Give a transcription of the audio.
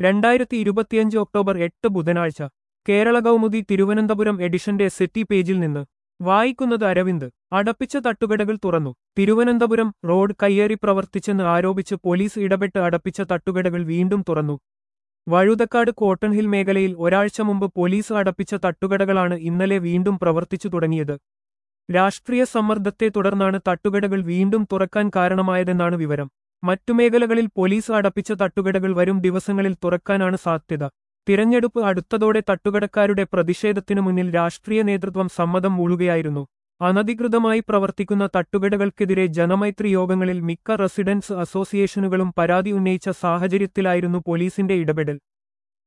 രണ്ടായിരത്തി ഇരുപത്തിയഞ്ച് ഒക്ടോബർ എട്ട് ബുധനാഴ്ച കേരള കൗമുദി തിരുവനന്തപുരം എഡിഷന്റെ സെറ്റി പേജിൽ നിന്ന് വായിക്കുന്നത് അരവിന്ദ് അടപ്പിച്ച തട്ടുകടകൾ തുറന്നു തിരുവനന്തപുരം റോഡ് കയ്യേറി പ്രവർത്തിച്ചെന്ന് ആരോപിച്ച് പോലീസ് ഇടപെട്ട് അടപ്പിച്ച തട്ടുകടകൾ വീണ്ടും തുറന്നു വഴുതക്കാട് കോട്ടൺ ഹിൽ മേഖലയിൽ ഒരാഴ്ച മുമ്പ് പോലീസ് അടപ്പിച്ച തട്ടുകടകളാണ് ഇന്നലെ വീണ്ടും പ്രവർത്തിച്ചു തുടങ്ങിയത് രാഷ്ട്രീയ സമ്മർദ്ദത്തെ തുടർന്നാണ് തട്ടുകടകൾ വീണ്ടും തുറക്കാൻ കാരണമായതെന്നാണ് വിവരം മറ്റു മേഖലകളിൽ പോലീസ് അടപ്പിച്ച തട്ടുകടകൾ വരും ദിവസങ്ങളിൽ തുറക്കാനാണ് സാധ്യത തിരഞ്ഞെടുപ്പ് അടുത്തതോടെ തട്ടുകടക്കാരുടെ പ്രതിഷേധത്തിനു മുന്നിൽ രാഷ്ട്രീയ നേതൃത്വം സമ്മതം മൂളുകയായിരുന്നു അനധികൃതമായി പ്രവർത്തിക്കുന്ന തട്ടുകടകൾക്കെതിരെ ജനമൈത്രി യോഗങ്ങളിൽ മിക്ക റെസിഡൻസ് അസോസിയേഷനുകളും പരാതി ഉന്നയിച്ച സാഹചര്യത്തിലായിരുന്നു പോലീസിന്റെ ഇടപെടൽ